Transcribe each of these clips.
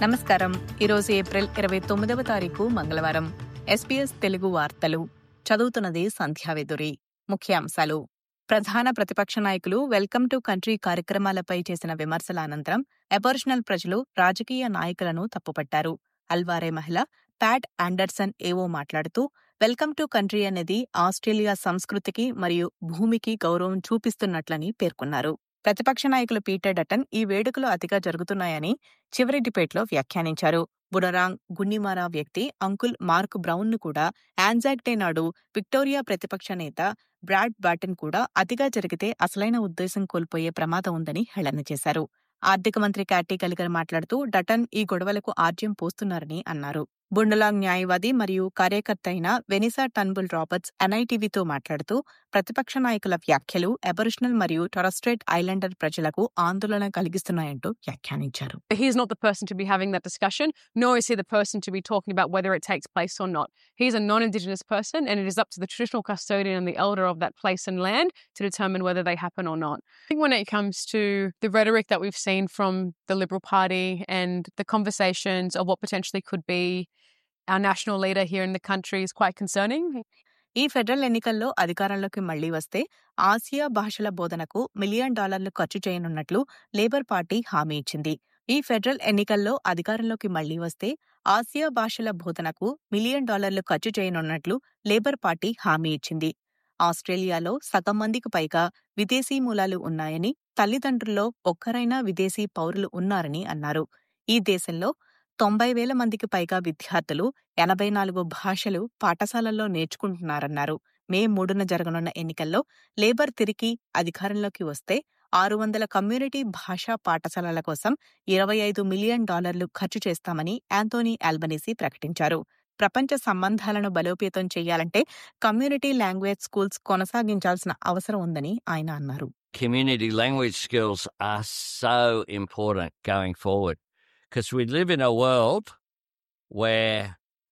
నమస్కారం ఈరోజు ఏప్రిల్ ఇరవై తొమ్మిదవ తారీఖు మంగళవారం ఎస్పీఎస్ తెలుగు వార్తలు చదువుతున్నది సంధ్యావేదురి ముఖ్యాంశాలు ప్రధాన ప్రతిపక్ష నాయకులు వెల్కమ్ టు కంట్రీ కార్యక్రమాలపై చేసిన విమర్శల అనంతరం అబోరిజినల్ ప్రజలు రాజకీయ నాయకులను తప్పుపట్టారు అల్వారే మహిళ ప్యాట్ ఆండర్సన్ ఏవో మాట్లాడుతూ వెల్కమ్ టు కంట్రీ అనేది ఆస్ట్రేలియా సంస్కృతికి మరియు భూమికి గౌరవం చూపిస్తున్నట్లని పేర్కొన్నారు ప్రతిపక్ష నాయకులు పీటర్ డటన్ ఈ వేడుకలు అతిగా జరుగుతున్నాయని చివరి డిబేట్లో వ్యాఖ్యానించారు బుడరాంగ్ గున్నిమారా వ్యక్తి అంకుల్ మార్క్ బ్రౌన్ ను కూడా యాంజాక్ డే నాడు విక్టోరియా ప్రతిపక్ష నేత బ్రాడ్ బాటన్ కూడా అతిగా జరిగితే అసలైన ఉద్దేశం కోల్పోయే ప్రమాదం ఉందని హేళన చేశారు ఆర్థిక మంత్రి క్యాటీ గలిగర్ మాట్లాడుతూ డటన్ ఈ గొడవలకు ఆర్జ్యం పోస్తున్నారని అన్నారు బుండలాంగ్ న్యాయవాది మరియు కార్యకర్త అయిన వెనిసా టన్బుల్ రాబర్ట్స్ ఎన్ఐటీవీతో మాట్లాడుతూ ప్రతిపక్ష నాయకుల వ్యాఖ్యలు అబరిజినల్ మరియు టొరస్ట్రేట్ ఐలాండర్ ప్రజలకు ఆందోళన కలిగిస్తున్నాయంటూ వ్యాఖ్యానించారు He's not the person to be having that discussion, nor is he the person to be talking about whether it takes place or not. He's a non Indigenous person, and it is up to the traditional custodian and the elder of that place and land to determine whether they happen or not. I think when it comes to the rhetoric that we've seen from the Liberal Party and the conversations of what potentially could be our national leader here in the country is quite concerning. ఈ federal ఎన్నికల్లో అధికారంలోకి మళ్లీ వస్తే Asia భాషల బోధనకు million డాలర్లు ఖర్చు చేయనున్నట్లు లేబర్ పార్టీ హామీ ఇచ్చింది ఈ ఫెడరల్ ఎన్నికల్లో అధికారంలోకి మళ్లీ వస్తే ఆసియా భాషల బోధనకు మిలియన్ డాలర్లు ఖర్చు చేయనున్నట్లు లేబర్ పార్టీ హామీ ఇచ్చింది ఆస్ట్రేలియాలో సగం మందికి పైగా విదేశీ మూలాలు ఉన్నాయని తల్లిదండ్రుల్లో ఒక్కరైనా విదేశీ పౌరులు ఉన్నారని అన్నారు ఈ దేశంలో తొంభై వేల మందికి పైగా విద్యార్థులు ఎనభై నాలుగు భాషలు పాఠశాలల్లో నేర్చుకుంటున్నారన్నారు మే మూడున జరగనున్న ఎన్నికల్లో లేబర్ తిరిగి అధికారంలోకి వస్తే ఆరు వందల కమ్యూనిటీ భాషా పాఠశాలల కోసం ఇరవై ఐదు మిలియన్ డాలర్లు ఖర్చు చేస్తామని యాంతోనీ ఆల్బనీసీ ప్రకటించారు ప్రపంచ సంబంధాలను బలోపేతం చేయాలంటే కమ్యూనిటీ లాంగ్వేజ్ స్కూల్స్ కొనసాగించాల్సిన అవసరం ఉందని ఆయన అన్నారు community language skills are so important going forward because we live in a world where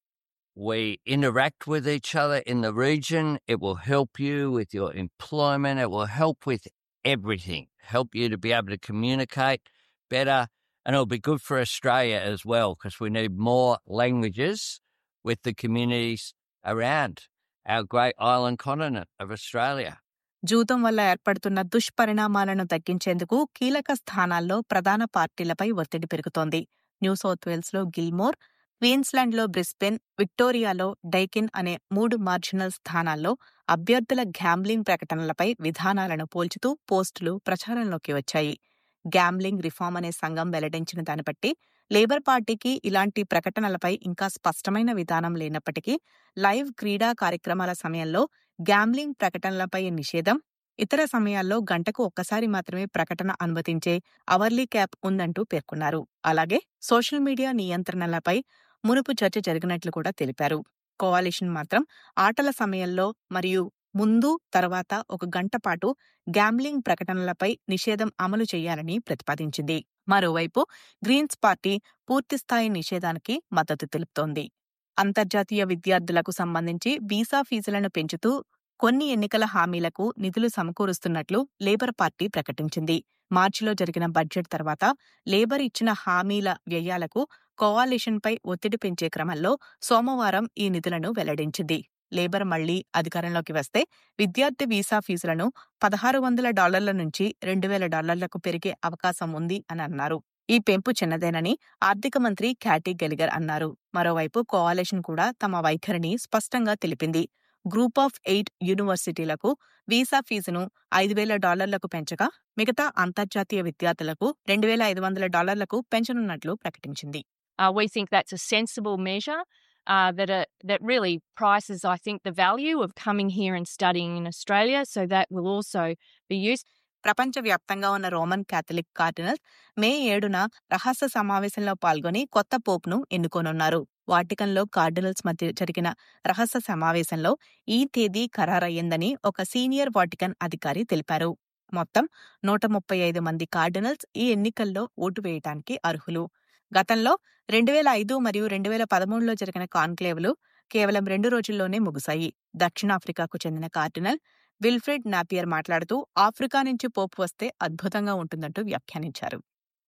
we interact with each other in the region. It will help you with your employment. It will help with everything, help you to be able to communicate better. And it'll be good for Australia as well because we need more languages with the communities around our great island continent of Australia. జూదం వల్ల ఏర్పడుతున్న దుష్పరిణామాలను తగ్గించేందుకు కీలక స్థానాల్లో ప్రధాన పార్టీలపై ఒత్తిడి పెరుగుతోంది New South వేల్స్లో గిల్మోర్ క్వీన్స్లాండ్లో బ్రిస్బెన్ విక్టోరియాలో డైకిన్ అనే మూడు మార్జినల్ స్థానాల్లో అభ్యర్థుల గ్యాంబ్లింగ్ ప్రకటనలపై విధానాలను పోల్చుతూ పోస్టులు ప్రచారంలోకి వచ్చాయి గ్యాంబ్లింగ్ రిఫార్మ్ అనే సంఘం వెల్లడించిన దాన్ని బట్టి లేబర్ పార్టీకి ఇలాంటి ప్రకటనలపై ఇంకా స్పష్టమైన విధానం లేనప్పటికీ లైవ్ క్రీడా కార్యక్రమాల సమయంలో గ్యాంబ్లింగ్ ప్రకటనలపై నిషేధం ఇతర సమయాల్లో గంటకు ఒక్కసారి మాత్రమే ప్రకటన అనుమతించే అవర్లీ క్యాప్ ఉందంటూ పేర్కొన్నారు అలాగే సోషల్ మీడియా నియంత్రణలపై మునుపు చర్చ జరిగినట్లు కూడా తెలిపారు కోవాలిషన్ మాత్రం ఆటల సమయంలో మరియు ముందు తర్వాత ఒక గంట పాటు గ్యాంబ్లింగ్ ప్రకటనలపై నిషేధం అమలు చేయాలని ప్రతిపాదించింది మరోవైపు గ్రీన్స్ పార్టీ పూర్తిస్థాయి నిషేధానికి మద్దతు తెలుపుతోంది అంతర్జాతీయ విద్యార్థులకు సంబంధించి వీసా ఫీజులను పెంచుతూ కొన్ని ఎన్నికల హామీలకు నిధులు సమకూరుస్తున్నట్లు లేబర్ పార్టీ ప్రకటించింది మార్చిలో జరిగిన బడ్జెట్ తర్వాత లేబర్ ఇచ్చిన హామీల వ్యయాలకు కోవాలిషన్పై ఒత్తిడి పెంచే క్రమంలో సోమవారం ఈ నిధులను వెల్లడించింది లేబర్ మళ్లీ అధికారంలోకి వస్తే విద్యార్థి వీసా ఫీజులను పదహారు వందల డాలర్ల నుంచి రెండు వేల డాలర్లకు పెరిగే అవకాశం ఉంది అని అన్నారు ఈ పెంపు చిన్నదేనని ఆర్థిక మంత్రి క్యాటీ గెలిగర్ అన్నారు మరోవైపు కోవాలిషన్ కూడా తమ వైఖరిని స్పష్టంగా తెలిపింది గ్రూప్ ఆఫ్ ఎయిట్ యూనివర్సిటీలకు వీసా ఫీజును ఐదు వేల డాలర్లకు పెంచగా మిగతా అంతర్జాతీయ విద్యార్థులకు రెండు వేల ఐదు వందల డాలర్లకు పెంచనున్నట్లు ప్రకటించింది Uh, we think that's a sensible measure uh, that uh, that really prices, I think, the value of coming here and studying in Australia. So that will also be used. ప్రపంచవ్యాప్తంగా ఉన్న రోమన్ కాథలిక్ కార్డినల్స్ మే ఏడున రహస్య సమావేశంలో పాల్గొని కొత్త పోప్ను ఎన్నుకోనున్నారు వాటికన్లో cardinals మధ్య జరిగిన రహస్య సమావేశంలో ఈ తేదీ ఖరారయ్యిందని ఒక సీనియర్ వాటికన్ అధికారి తెలిపారు మొత్తం నూట ముప్పై ఐదు మంది కార్డినల్స్ ఈ ఎన్నికల్లో ఓటు వేయటానికి అర్హులు గతంలో రెండు వేల ఐదు మరియు రెండు వేల పదమూడులో జరిగిన కాన్క్లేవ్లు కేవలం రెండు రోజుల్లోనే ముగిశాయి దక్షిణాఫ్రికాకు చెందిన కార్డినల్ విల్ఫ్రెడ్ నాపియర్ మాట్లాడుతూ ఆఫ్రికా నుంచి పోపు వస్తే అద్భుతంగా ఉంటుందంటూ వ్యాఖ్యానించారు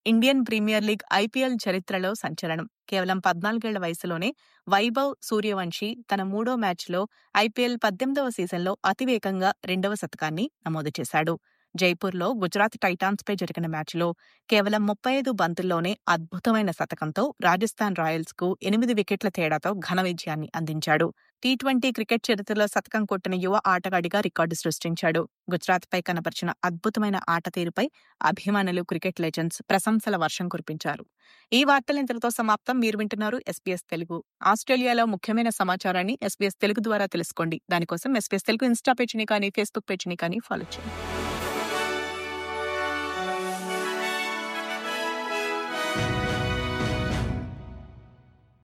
ఇండియన్ ప్రీమియర్ లీగ్ ఐపీఎల్ చరిత్రలో సంచలనం కేవలం పద్నాలుగేళ్ల వయసులోనే వైభవ్ సూర్యవంశీ తన మూడో మ్యాచ్లో ఐపీఎల్ పద్దెనిమిదవ సీజన్లో అతివేగంగా రెండవ శతకాన్ని నమోదు చేశాడు జైపూర్లో గుజరాత్ టైటాన్స్పై జరిగిన మ్యాచ్లో కేవలం ముప్పై ఐదు బంతుల్లోనే అద్భుతమైన శతకంతో రాజస్థాన్ రాయల్స్ కు ఎనిమిది వికెట్ల తేడాతో ఘన విజయాన్ని అందించాడు టీ ట్వంటీ క్రికెట్ చరిత్రలో శతకం కొట్టిన యువ ఆటగాడిగా రికార్డు సృష్టించాడు గుజరాత్పై కనపరిచిన అద్భుతమైన ఆట తీరుపై అభిమానులు క్రికెట్ లెజెండ్స్ ప్రశంసల వర్షం కురిపించారు ఈ వార్తలు ఇంతటితో సమాప్తం మీరు వింటున్నారు ఎస్పీఎస్ తెలుగు ఆస్ట్రేలియాలో ముఖ్యమైన సమాచారాన్ని ఎస్పీఎస్ తెలుగు ద్వారా తెలుసుకోండి దానికోసం ఎస్పీఎస్ తెలుగు ఇన్స్టా పేజ్ని కానీ ఫేస్బుక్ పేజ్ని కానీ ఫాలో చేయండి